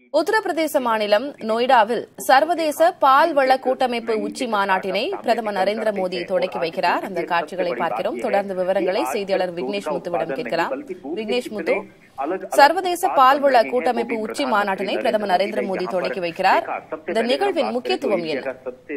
உத்தரப்பிரதேச மாநிலம் நொய்டாவில் சர்வதேச பால்வள கூட்டமைப்பு உச்சி மாநாட்டினை பிரதமர் நரேந்திர மோடி தொடக்கி வைக்கிறார் அந்த காட்சிகளை பார்க்கிறோம் தொடர்ந்து விவரங்களை செய்தியாளர் விக்னேஷ் முத்துவிடம் கேட்கலாம் விக்னேஷ் முத்து சர்வதேச பால்வள கூட்டமைப்பு உச்சி மாநாட்டினை பிரதமர் நரேந்திர மோடி தொடக்கி வைக்கிறார் இந்த நிகழ்வின் முக்கியத்துவம் என்ன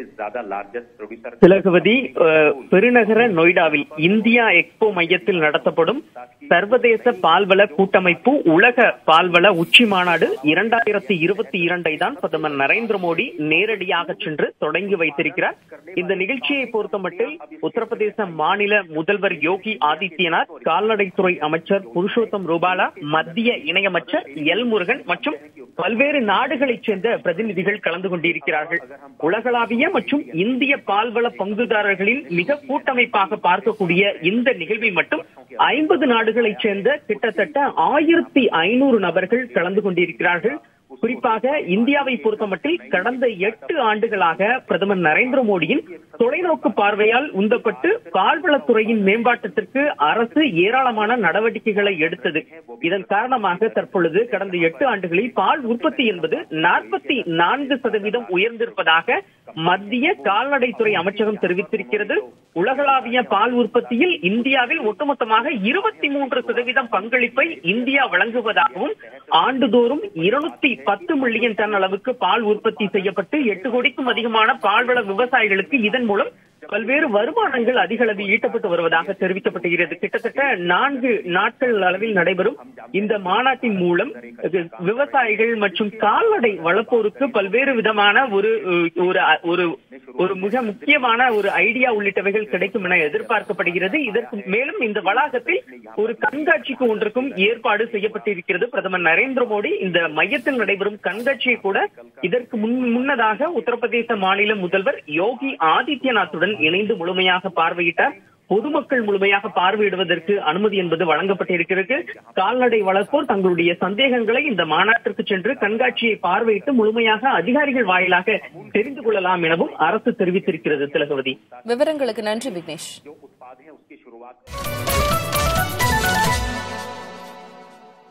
திலகவதி அஹ், பெருநகர நொய்டாவில் இந்தியா எக்ஸ்போ மையத்தில் நடத்தப்படும் சர்வதேச பால்வள கூட்டமைப்பு உலக பால்வள உச்சி மாநாடு இரண்டாயிரத்தி இருபத்தி இரண்டை தான் பிரதமர் நரேந்திர மோடி நேரடியாக சென்று தொடங்கி வைத்திருக்கிறார் இந்த நிகழ்ச்சியை பொறுத்தமட்டில் உத்தரப்பிரதேச மாநில முதல்வர் யோகி ஆதித்யநாத் கால்நடைத்துறை அமைச்சர் புருஷோத்தம் ரூபாலா மத்திய இணையமைச்சர் எல் முருகன் மற்றும் பல்வேறு நாடுகளைச் சேர்ந்த பிரதிநிதிகள் கலந்து கொண்டிருக்கிறார்கள் உலகளாவிய மற்றும் இந்திய பால்வள பங்குதாரர்களின் மிக கூட்டமைப்பாக பார்க்கக்கூடிய இந்த நிகழ்வில் மட்டும் ஐம்பது நாடுகளைச் சேர்ந்த கிட்டத்தட்ட ஆயிரத்தி ஐநூறு நபர்கள் கலந்து கொண்டிருக்கிறார்கள் குறிப்பாக இந்தியாவை பொறுத்தமட்டில் கடந்த எட்டு ஆண்டுகளாக பிரதமர் நரேந்திர மோடியின் தொலைநோக்கு பார்வையால் உந்தப்பட்டு பால்வளத்துறையின் மேம்பாட்டத்திற்கு அரசு ஏராளமான நடவடிக்கைகளை எடுத்தது இதன் காரணமாக தற்பொழுது கடந்த எட்டு ஆண்டுகளில் பால் உற்பத்தி என்பது நாற்பத்தி நான்கு சதவீதம் உயர்ந்திருப்பதாக மத்திய கால்நடைத்துறை அமைச்சகம் தெரிவித்திருக்கிறது உலகளாவிய பால் உற்பத்தியில் இந்தியாவில் ஒட்டுமொத்தமாக இருபத்தி மூன்று சதவீதம் பங்களிப்பை இந்தியா வழங்குவதாகவும் ஆண்டுதோறும் இருநூத்தி பத்து மில்லியன் டன் அளவுக்கு பால் உற்பத்தி செய்யப்பட்டு எட்டு கோடிக்கும் அதிகமான பால்வள விவசாயிகளுக்கு இதன் மூலம் பல்வேறு வருமானங்கள் அதிக அளவில் ஈட்டப்பட்டு வருவதாக தெரிவிக்கப்பட்டுகிறது கிட்டத்தட்ட நான்கு நாட்கள் அளவில் நடைபெறும் இந்த மாநாட்டின் மூலம் இது விவசாயிகள் மற்றும் கால்நடை வளர்ப்போருக்கு பல்வேறு விதமான ஒரு ஒரு ஒரு ஒரு மிக முக்கியமான ஒரு ஐடியா உள்ளிட்டவைகள் கிடைக்கும் என எதிர்பார்க்கப்படுகிறது இதற்கு மேலும் இந்த வளாகத்தில் ஒரு கண்காட்சிக்கு ஒன்றுக்கும் ஏற்பாடு செய்யப்பட்டிருக்கிறது பிரதமர் நரேந்திர மோடி இந்த மையத்தில் நடைபெறும் கண்காட்சியை கூட இதற்கு முன் முன்னதாக உத்தரப்பிரதேச மாநில முதல்வர் யோகி ஆதித்யநாத்துடன் இணைந்து முழுமையாக பார்வையிட்டார் பொதுமக்கள் முழுமையாக பார்வையிடுவதற்கு அனுமதி என்பது வழங்கப்பட்டிருக்கிறது கால்நடை வளர்ப்போர் தங்களுடைய சந்தேகங்களை இந்த மாநாட்டிற்கு சென்று கண்காட்சியை பார்வையிட்டு முழுமையாக அதிகாரிகள் வாயிலாக தெரிந்து கொள்ளலாம் எனவும் அரசு தெரிவித்திருக்கிறது திலகவதி விவரங்களுக்கு நன்றி விக்னேஷ்